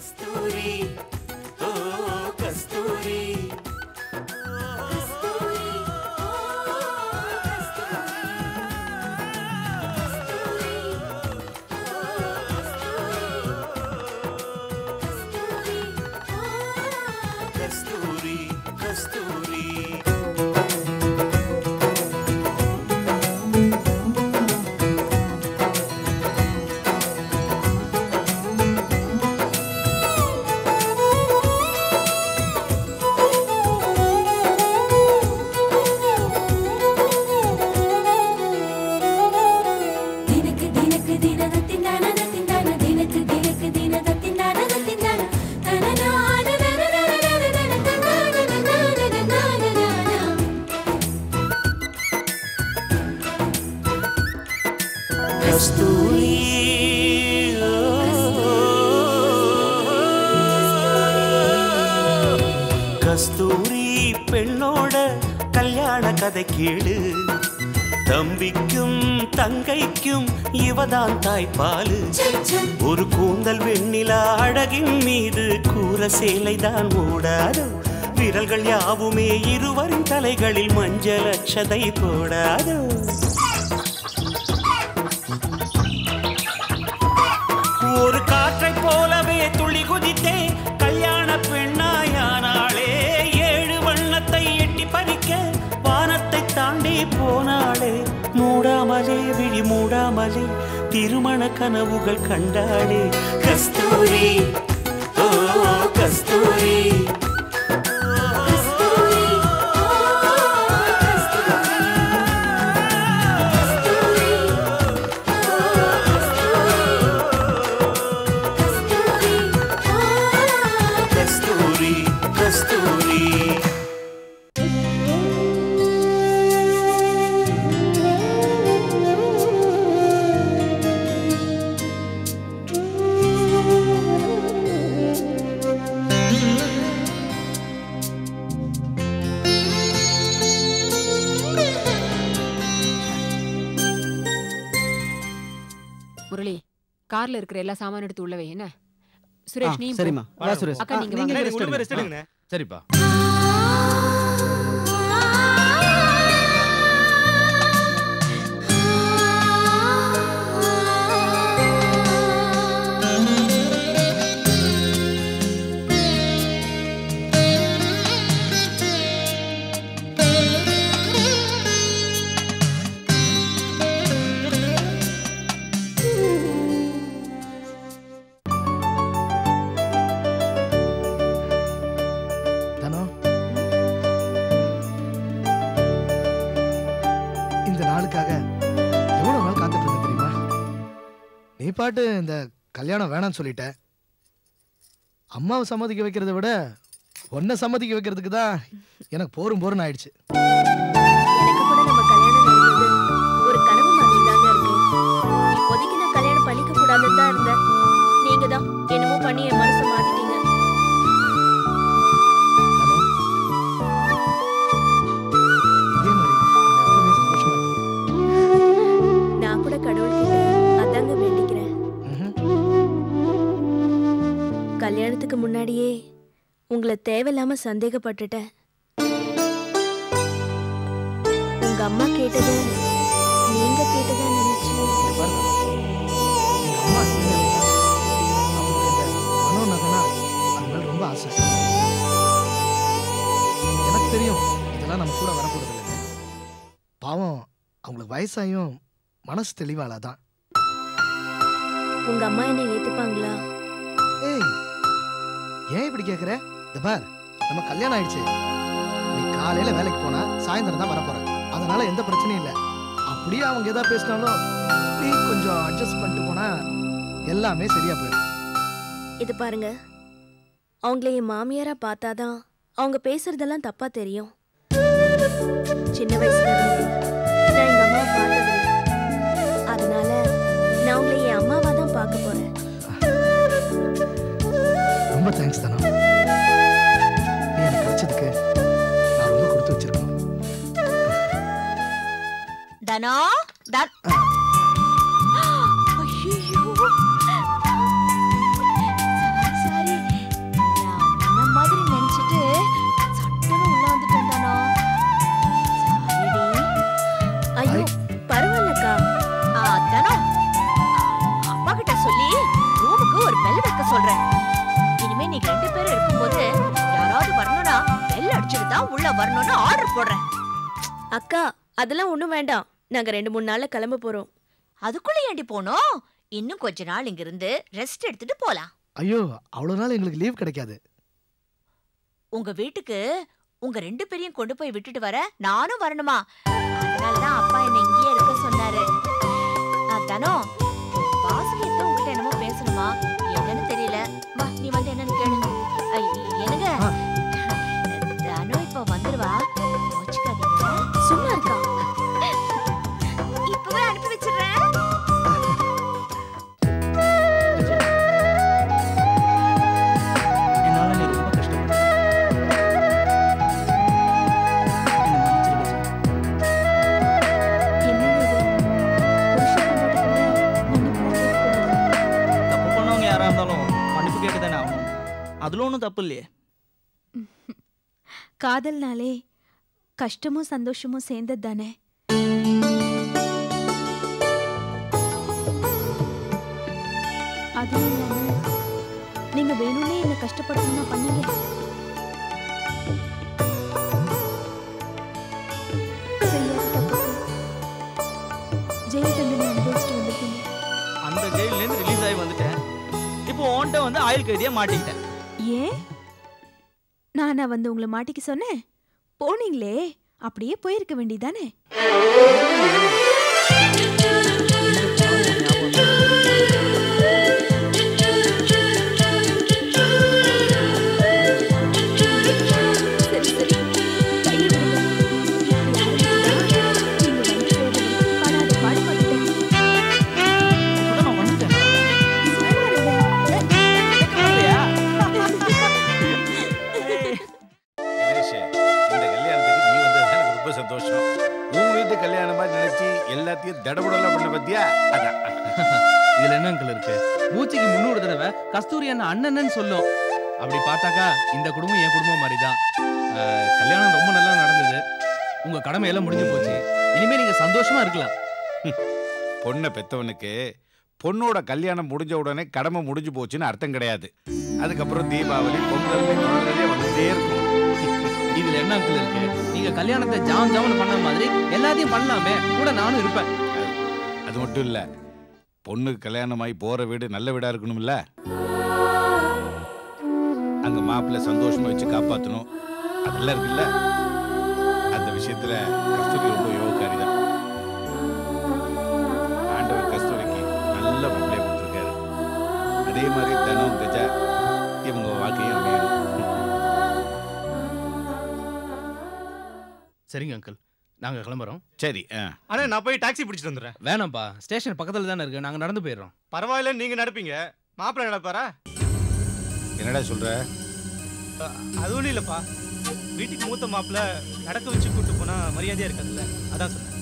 கஸ்தூரி ஓ கஸ்தூரி கஸ்தூரி கஸ்தூரி ದಿನಕ್ಕೆ ದಿನಕ್ಕೆ ದಿನದ ತಿಂದಾನದ ತಿಂದಾನ ದಿನಕ್ಕೆ ದಿನಕ್ಕೆ ದಿನದ ತಿಂದಾನದ ತಿಂದಾನ ತನನಾನ ನನನನನನನ ತನನನನನನನನನ. கஸ்தூரி கஸ்தூரி பெண்ணோட கல்யாண கதை கேளு தம்பிக்கும் தங்கைக்கும் இவதான் தாய்ப்பாலு ஒரு கூந்தல் வெண்ணிலா அழகின் மீது கூற சேலைதான் ஓடாதோ விரல்கள் யாவுமே இருவரின் தலைகளில் மஞ்சள் அச்சதை போடாதோ ஒரு காற்றை போலவே துள்ளி குதித்தே கல்யாண பெண்ணாயானாளே ஏழு வண்ணத்தை எட்டி பறிக்க வானத்தை தாண்டி போனாளே மூடாமலே விழி மூடாமலே திருமண கனவுகள் கண்டாளே கஸ்தூரி ஓ கஸ்தூரி கஸ்தூரி கஸ்தூரி முரளி கார்ல இருக்கிற எல்லா சாமானும் எடுத்து உள்ள வை என்ன சுரேஷ் நீ சரிம்மா வா சுரேஷ் அக்கா ஆ, நீங்க நீங்க வாங்க. rest உள்ள எடுங்க. ரெஸ்ட் எடுங்கண்ணே சரிப்பா தனோ இந்த நாளுக்காக எவ்வளவு நாள் காத்துட்டு இருந்தேன் தெரியுமா நீ பாட்டு இந்த கல்யாணம் வேணாம்னு சொல்லிட்ட அம்மாவை சம்மதிக்க வைக்கிறத விட உன்னை சம்மதிக்க வைக்கிறதுக்கு தான் எனக்கு போரும் போரும் ஆயிடுச்சு எனக்கு கூட நம்ம கல்யாணம் நடந்தது ஒரு கனவு மாதிரி தாங்க இருக்கு இப்போதைக்கு நான் கல்யாணம் பண்ணிக்க கூடாதுன்னு தான் இருந்தேன் நீங்க தான் என்னமோ பண்ணி என் மனசை மாத்திட்டீங்க தனோ இதே மாதிரி நம்ம எப்பவுமே சந்தோஷமா இருக்கணும். நான் கூட கடவுள்கிட்ட அதாங்க வேண்டிக்கிறேன் ம்ஹும். கல்யாணத்துக்கு முன்னாடியே உங்களை தேவையில்லாம சந்தேகப்பட்டுட்டேன் உங்க அம்மா கேட்டது நீங்க கேட்டதா நினைச்சு இங்க பாரு தனோ. எங்க அம்மா இல்லை இல்லையா? அவங்களுக்கு இந்த மனோநகனா அது மேல ரொம்ப ஆசை எனக்கு தெரியும் இதெல்லாம் நம்ம கூட வரப்போறது இல்லைன்னு பாவம் அவங்களுக்கு வயசாயும் மனசு தெளிவாளாதான் உங்க அம்மா என்னை ஏத்துப்பாங்களா ஏய் ஏன் இப்படி கேக்குற இந்த பார் நம்ம கல்யாணம் ஆயிடுச்சு நீ காலையில வேலைக்கு போனா சாயந்தரம் தான் வரப்போற அதனால எந்த பிரச்சனையும் இல்லை அப்படியே அவங்க ஏதாவது பேசினாலும் நீ கொஞ்சம் அட்ஜஸ்ட் பண்ணிட்டு போனா எல்லாமே சரியா போயிடும் இது பாருங்க அவங்கள என் மாமியாரா பார்த்தாதான் அவங்க பேசுறதெல்லாம் தப்பா தெரியும் சின்ன வயசுல இருந்து நான் எங்க அம்மாவை பார்த்ததில்ல அதனால நான் உங்களை என் அம்மாவா தான் பார்க்க போறேன் ரொம்ப தேங்க்ஸ் தானோ நீ எனக்கு கிடைச்சதுக்கு நான் ரொம்ப கொடுத்து வச்சிருக்கணும் தனோ தன் ஐயோ சாரி பரவாயில்லக்கா ஆ, தனம் அப்பா கிட்ட சொல்லி ரூமுக்கு ஒரு பெல் வைக்க சொல்றேன் இனிமே நீங்க ரெண்டு பேரும் இருக்கும்போது யாராவது வரணும்னா பெல் அடிச்சுட்டு தான் உள்ள வரணும்னு ஆர்டர் போடுறேன் அக்கா அதெல்லாம் ஒண்ணும் வேண்டாம் நாங்க ரெண்டு மூணு நாள்ல கிளம்ப போறோம் அதுக்குள்ள ஏண்டி போனோம் இன்னும் கொஞ்ச நாள் இங்க இருந்து ரெஸ்ட் எடுத்துட்டு போலாம் ஐயோ அவ்வளோ நாள் எங்களுக்கு லீவ் கிடைக்காது உங்க வீட்டுக்கு உங்க ரெண்டு பேரையும் கொண்டு போய் விட்டுட்டு வர நானும் வரணுமா அதனாலதான் அப்பா என்ன இங்கேயே இருக்க சொன்னாரு ஆ, தனம் வாசுகிட்ட உங்ககிட்ட என்னமோ பேசணுமா என்னன்னு தெரியல வா நீ வந்து என்னன்னு கேளு ஐ, என்னங்க ஆ. தனு இப்ப வந்துருவா கோச்சுக்காதீங்க சும்மா இருக்கா இப்பவே அனுப்பி வச்சிடுறேன் என்னால நீ ரொம்ப கஷ்டப்பட்ட என்னை மன்னிச்சிரு கஜா. தப்பு பண்ணவங்க யாரா இருந்தாலும் மன்னிப்பு கேட்டு தானே ஆகணும் அதுல ஒன்றும் தப்பு இல்லையே காதல்னாலே கஷ்டமும் சந்தோஷமும் சேர்ந்தது தானே அதுவும் இல்லாம நீங்க வேணும்னே என்ன கஷ்டப்படுத்தணும்னா பண்ணீங்க செய்யாத தப்புக்கு ஜெயில் தண்டனை அனுபவிச்சுட்டு வந்திருக்கீங்க அந்த ஜெயிலேருந்து ரிலீஸ் ஆகி வந்துட்டேன் இப்போ உன்கிட்ட வந்து ஆயுள் கைதியா மாட்டிக்கிட்டேன் ஏன் நானா வந்து உங்களை மாட்டிக்க சொன்னேன் போனீங்களே அப்படியே போயிருக்க வேண்டியதானே சரி சரி கையை விடுங்க. யாருக்குன்னா, நீங்க வந்து சேரணும். படாத பாடுபட்டுட்டேன். இப்பதான் நான் வந்துட்டேன் சும்மா இருங்க. இல்லையா? கணேஷ் இந்த கல்யாணத்துக்கு நீ வந்தது எனக்கு ரொம்ப சந்தோஷம் உன் வீட்டு கல்யாணம் மாதிரி நினைச்சு எல்லாத்தையும் தடபுடலாம் பண்ண பத்தியா அதான் இதுல என்ன அங்கிள் இருக்கு மூச்சுக்கு முன்னூறு தடவை கஸ்தூரி அண்ணன் அண்ணன்னு சொல்லும் அப்படி பார்த்தாக்கா இந்த குடும்பம் என் குடும்பம் மாதிரி தான் கல்யாணம் ரொம்ப நல்லா நடந்தது உங்க கடமையெல்லாம் முடிஞ்சு போச்சு இனிமே நீங்க சந்தோஷமா இருக்கலாம் பொண்ணை பெத்தவனுக்கு பொண்ணோட கல்யாணம் முடிஞ்ச உடனே கடமை முடிஞ்சு போச்சுன்னு அர்த்தம் கிடையாது அதுக்கப்புறம் தீபாவளி பொங்கல் தொடர்ந்ததே வந்துட்டே இருக்கும் இதுல என்ன அங்கிள் இருக்கு நீங்க கல்யாணத்தை ஜாம் ஜாம்னு பண்ண மாதிரி எல்லாத்தையும் பண்ணலாமே கூட நானும் இருப்பேன் அது மட்டும் இல்ல பொண்ணுக்கு கல்யாணமாகி போற வீடு நல்ல வீடா இருக்கணும்ல அங்க மாப்பிள்ளை சந்தோஷமா வச்சு காப்பாத்தணும் அதெல்லாம் இருக்குல்ல அந்த விஷயத்துல கஸ்தூரி ரொம்ப யோகக்காரி தான் ஆண்டவர் கஸ்தூரிக்கு நல்ல மாப்பிள்ளைய கொடுத்துருக்காரு அதே மாதிரி தனம் கஜா இவங்க வாழ்க்கையும் அமையணும் சரிங்க அங்கிள் நாங்க கிளம்புறோம் சரி ஆ அண்ணா நான் போய் டாக்ஸி பிடிச்சிட்டு வந்துடுறேன் வேணாம்ப்பா ஸ்டேஷன் பக்கத்துல தானே இருக்கு நாங்க நடந்து போயிடுறோம் பரவாயில்ல நீங்க நடப்பீங்க மாப்பிள்ளை நடப்பாரா என்னடா சொல்ற அது ஒன்றும் இல்லைப்பா வீட்டுக்கு மூத்த மாப்பிள்ளை நடக்க வச்சு கூட்டு போனா மரியாதையா இருக்காதுல்ல அதான் சொன்னேன்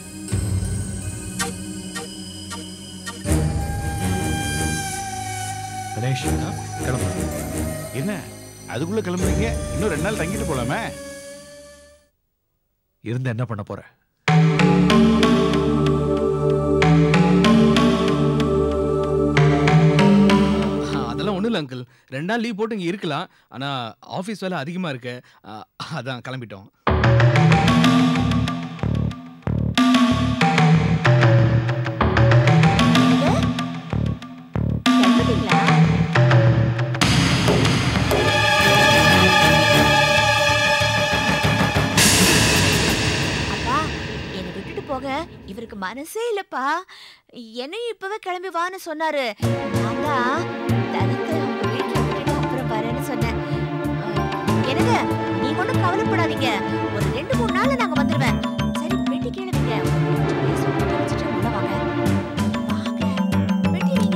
கணேஷ் கிளம்பு என்ன அதுக்குள்ள கிளம்புறீங்க இன்னும் ரெண்டு நாள் தங்கிட்டு போலாமே இருந்து என்ன பண்ண போற ஆ, அதெல்லாம் ஒண்ணும் இல்லை அங்கிள் ரெண்டு நாள் லீவ் போட்டு இங்க இருக்கலாம் ஆனா ஆஃபீஸ் வேலை அதிகமா இருக்கு ஆ, அதான் கிளம்பிட்டோம் கிளம்பிட்டீங்களா அப்பா என்னை விட்டுட்டு போக இவருக்கு மனசே இல்லப்பா என்னையும் இப்பவே கிளம்பி வான்னு சொன்னாரு நான் தான் தனத்தை உங்க வீட்டுல விட்டுட்டு அப்புறம் வரேன்னு சொன்னேன் அஹ், என்னங்க நீங்க ஒன்றும் கவலைப்படாதீங்க ஒரு ரெண்டு மூணு நாள்ல நாங்க வந்துருவேன் சரி வெட்டி கிளம்பிங்க வச்சுட்டு உள்ள வாங்க வாங்க வெட்டி நீங்க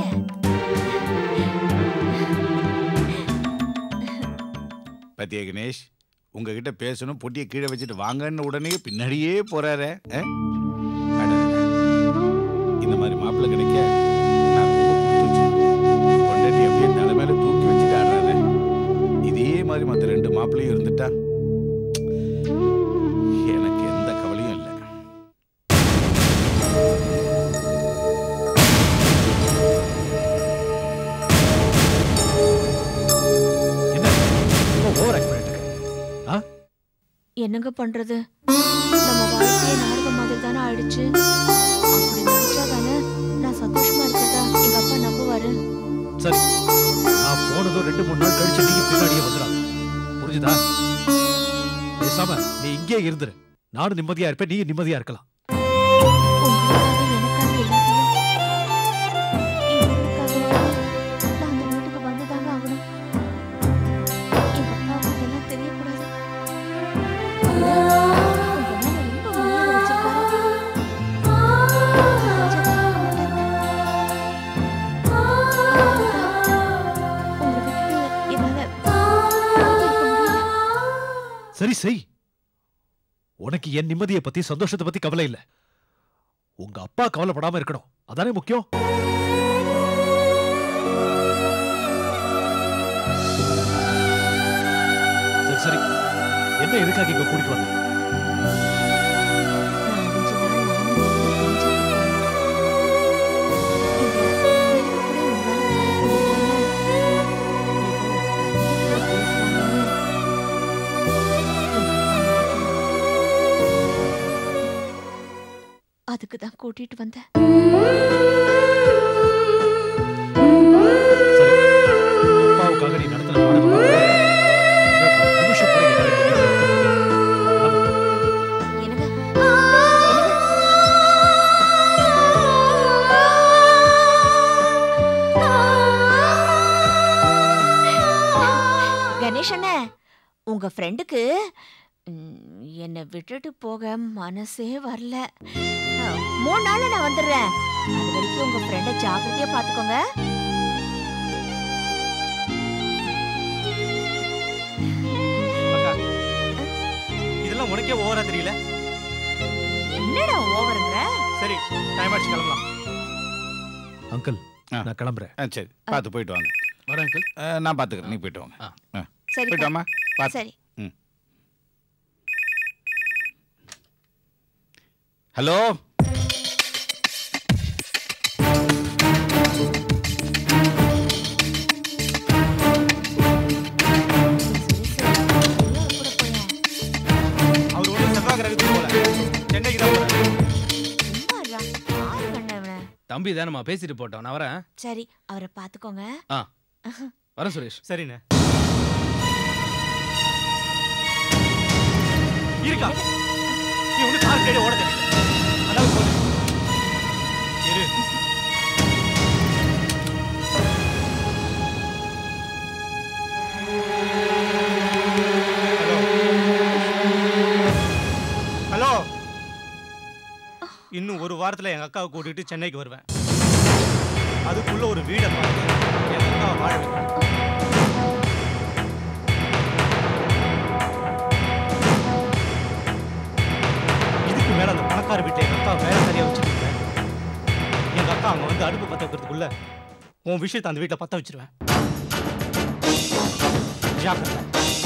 பத்தியா கணேஷ் உங்ககிட்ட பேசணும் பொட்டியை கீழே வச்சுட்டு வாங்கன்னு உடனே பின்னாடியே போறாரே ஆ? அடடட. இந்த மாதிரி மாப்பிள்ளை கிடைக்க நான் ரொம்ப கொடுத்து வச்சிருக்கேன். பொண்டாட்டி அப்படியே தலை மேல தூக்கி வச்சுட்டு ஆடுறாரு இதே மாதிரி மற்ற ரெண்டு மாப்பிள்ளையும் இருந்துட்டா எனக்கு எந்த கவலையும் இல்லை என்னங்க பண்றது நம்ம வாழ்க்கையே நாடகம் மாதிரி தானே ஆயிடுச்சு அப்படி நினைச்சா தானே நான் சந்தோஷமா இருக்கிறதா எங்க அப்பா நம்புவாரு சரி நான் போனதும் ரெண்டு மூணு நாள் கழிச்சு நீங்க பின்னாடியே வந்துடா புரிஞ்சுதா பேசாம நீ இங்கே இருந்துரு நானும் நிம்மதியா இருப்பேன் நீ நிம்மதியா இருக்கலாம் உங்களுக்காக எனக்காக எல்லாத்தையும் இவருக்காக நான் அந்த வீட்டுக்கு வந்துதாங்க ஆகணும் எங்க அப்பாவுக்கு இதெல்லாம் தெரியக்கூடாது உங்க மேல ரொம்ப மரியாதை வச்சிருக்காரு. உங்களை விட்டுட்டு என்னால இருக்க முடியல. சரி செய் உனக்கு என் நிம்மதியை பத்தி சந்தோஷத்தை பத்தி கவலை இல்ல உங்க அப்பா கவலைப்படாம இருக்கணும் அதானே முக்கியம் சரி சரி என்ன எதுக்காக இங்க கூட்டிட்டு வந்த நான் அஞ்சு நாள் நானும் நீங்களும் அதுக்கு தான் கூட்டிட்டு வந்தேன் அப்பாவுக்காக நீ நடத்துற நாடகம் ஒரு நிமிஷம் கூட என்னால இந்த வீட்டுல இருக்க முடியாது. என்னங்க கணேஷ் அண்ணே உங்க ஃப்ரெண்டுக்கு என்னை விட்டுட்டு போக மனசே வரல அஹ், மூணு நாள்ல நான் வந்துடுறேன் அது வரைக்கும் உங்க ஃப்ரெண்டை ஜாக்கிரதையா பாத்துக்கோங்க அக்கா இதெல்லாம் உனக்கே ஓவரா தெரியல என்னடா ஓவருங்கிற சரி டைம் ஆச்சு கிளம்பலாம் அங்கிள் ஆ. நான் கிளம்புறேன் ஆ சரி பார்த்து போயிட்டு வாங்க வரேன் அங்கிள் ஆ, நான் பார்த்துக்கிறேன் நீ போயிட்டு வாங்க ஆ. ஆ. சரி போயிட்டு வாம்மா பார்த்து சரி ஹலோ அவர் ஒன்றும் செவ்வாய் கிரகத்துக்கு போல சென்னைக்கு தான் போறாரு சும்மா இருடா. யாரு கண்ணு இவனை? தம்பி தானம்மா பேசிட்டு போட்டோம் நான் வரேன் சரி அவரை பாத்துக்கோங்க வரேன் சுரேஷ் சரிண்ணே இருக்கா நீ ஒண்ணு கார் கேடு ஓட தெரியல அதாவது போது இரு ஹலோ இன்னும் ஒரு வாரத்துல எங்க அக்காவை கூட்டிட்டு சென்னைக்கு வருவேன் அதுக்குள்ள ஒரு வீடை பார்த்து எங்க அக்காவை வாழ வைக்கணும் இதுக்கு மேல அந்த பணக்கார வீட்டை எங்க அக்கா வேலை சரியா வச்சுட்டு எங்க அக்கா அங்க வந்து அடுப்பு பத்த வைக்கிறதுக்குள்ள உன் விஷயத்தை அந்த வீட்டை பத்த வச்சிருவேன் ஜாக்கிரதை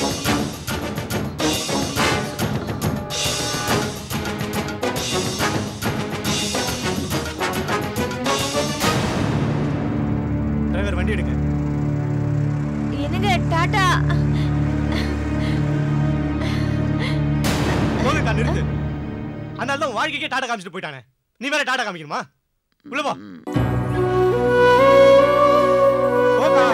டிரைவர் வண்டி எடுங்க என்னங்க டாடா போதுக்கா நிறுத்து அதனால தான் உன் வாழ்க்கைக்கே டாடா காமிச்சிட்டு போயிட்டானே நீ வேற டாடா காமிக்கணுமா உள்ள போ போக்கா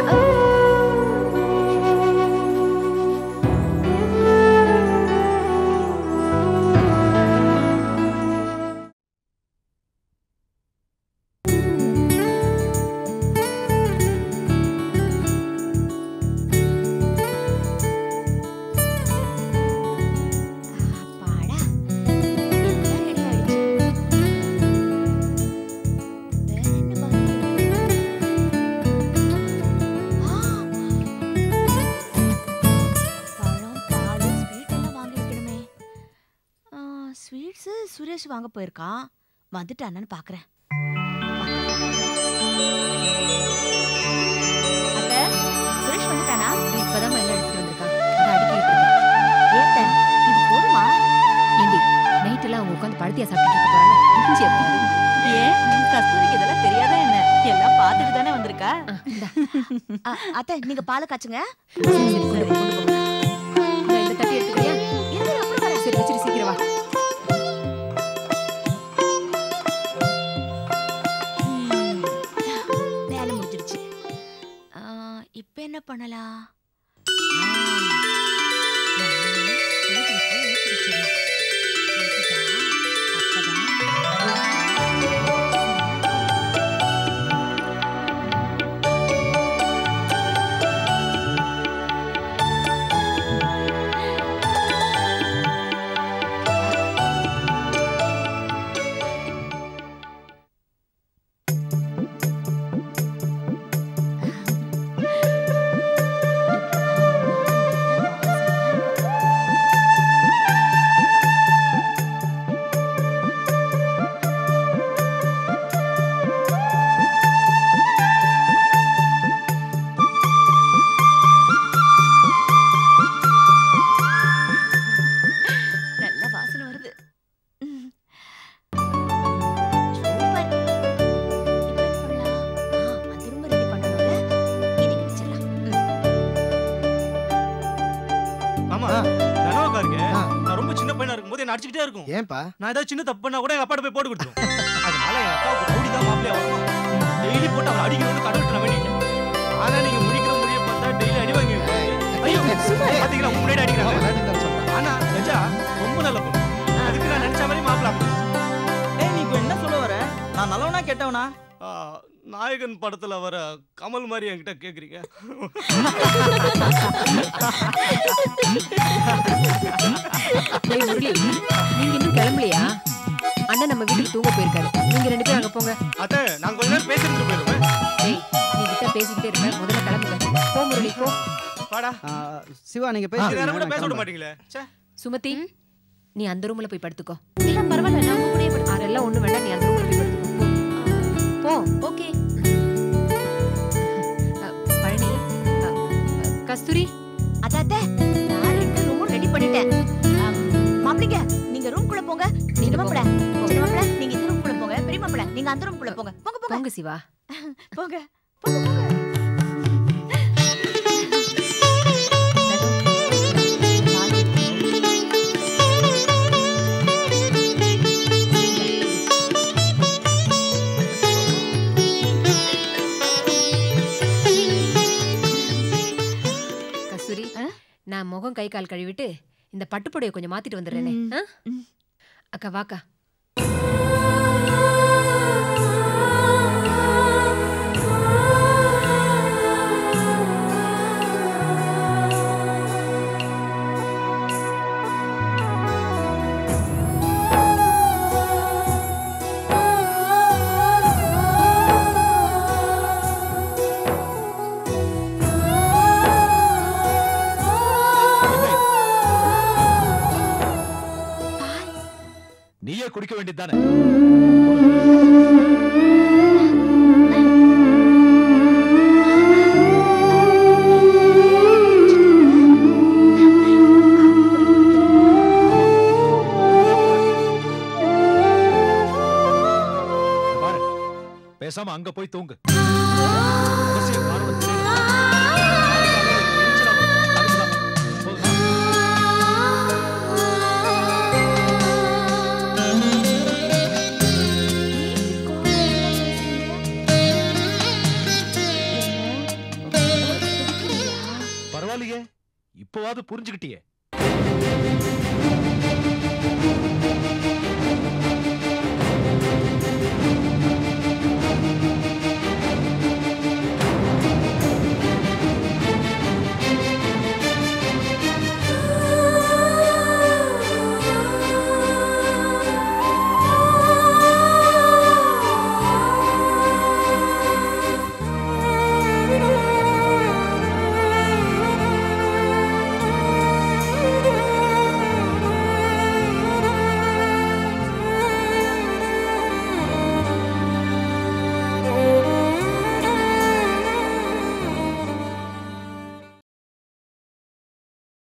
அப்பாடா எல்லாம் ரெடி ஆயிடுச்சு வேற என்ன பாக்கி ஆ! பழம் பால் ஸ்வீட் எல்லாம் வாங்கி வைக்கணுமே ஸ்வீட்ஸ் சுரேஷ் வாங்க போயிருக்கான் வந்துட்டானான்னு பாக்குறேன் அத்தை, சுரேஷ் வந்துட்டானா இப்பதான் எல்லாம் எடுத்துட்டு வந்திருக்கான் அதை அடுக்கிட்டு இருக்கேன் ஏத்த இது போதுமா ஏண்டி நைட் எல்லாம் அவங்க உட்காந்து பழத்தியா சாப்பிட்டுட்டு இருக்க போறாங்க இஞ்சி எப்படி ஏன் கஸ்தூரிக்கு இதெல்லாம் தெரியாதா என்ன எல்லாம் பார்த்துட்டு தானே வந்திருக்கா அ, அத்தை நீங்க பாலை காய்ச்சுங்க சரி, சரி, கொண்டு போ, கொண்டு போ. இந்தா, இந்த தட்டி எடுத்துக்கிறியா இரு, அப்புறம் வரேன் பண்ணலாம் நல்ல வாசனை வருது ம். சூப்பர். இப்போ என்ன பண்ணலாம்? ஆ, அந்த room ready பண்ணணும்ல? இதுக்கு வச்சிடலாம். ம். ஆமா கனவாக்கா இருக்கு நான் ரொம்ப சின்ன பையனா இருக்கும்போது என்ன அடிச்சுக்கிட்டே இருக்கும் ஏன்பா நான் ஏதாவது சின்ன தப்பு பண்ணா கூட எங்க அப்பாட்ட போய் போட்டு கொடுத்துரும் அதனால என் அக்காவுக்கு ரவுடி தான் மாப்பிளையா வரணும் டெய்லி போட்டு அவளை அடிக்கணும்னு கடவுள்கிட்ட நான் வேண்டிட்டேன் ஆனா நீங்க முடிக்கிற முடிய பார்த்தா டெய்லி அடி வாங்கி ஐயோ பாத்தீங்களா உங்க முன்னாடி அடிக்கிறாங்க ஆனா கஜா ரொம்ப நல்ல பொண்ணு அதுக்கு நான் நினைச்ச மாதிரி மாப்பிள ஏய் நீ இப்போ என்ன சொல்ல வர நான் நல்லவனா கெட்டவனா நாயகன் படத்துல வர கமல் மாதிரி என்கிட்ட கேக்குறீங்க ஏய் முரளி நீங்க இன்னும் கிளம்பலையா அண்ணன் நம்ம வீட்டுக்கு தூங்க போயிருக்காரு நீங்க ரெண்டு பேரும் அங்க போங்க அத்தை நான் கொஞ்ச நேரம் பேசிட்டு போயிருவேன் ஏய் நீ கிட்ட பேசிக்கிட்டே இருக்க முதல்ல கிளம்புங்க போ முரளி போ வாடா சிவா நீங்க கொஞ்ச நேரம் கூட பேசி பேச விட மாட்டீங்களே ச்சே சுமதி நீ அந்த ரூம்ல போய் படுத்துக்கோ இல்ல பரவாயில்ல நான் உங்க கூடயே படுத்து அதெல்லாம் ஒண்ணு வேண்டாம் நீ அந்த ரூம்ல போய் படுத்துக்கோ போ போ ஓகே பழனி அ, அ, கஸ்தூரி அத்த அத்த நான் ரெண்டு ரூமும் ரெடி பண்ணிட்டேன் ஆம், மாப்பிளைங்க நீங்க ரூம் குள்ள போங்க சின்ன மாப்பிள சின்ன மாப்பிள நீங்க இந்த ரூம் குள்ள போங்க பெரிய மாப்பிள நீங்க அந்த ரூம் குள்ள போங்க போங்க போங்க போங்க சிவா போங்க போங்க போங்க கஸ்தூரி நான் முகம் கை கால் கழுவிட்டு இந்த பட்டுப்புடையை கொஞ்சம் மாத்திட்டு வந்துடுறேனே ஆ? அக்கா வாக்கா நீயே குடிக்க வேண்டியதுதானே பாரு, பேசாம அங்க போய் தூங்கு அவசியம் காரணம் தெரியணும். எரிச்சலா வரும். அதுக்குதான். போதுமா? பரவாயில்லையே இப்பவாவது புரிஞ்சுக்கிட்டியே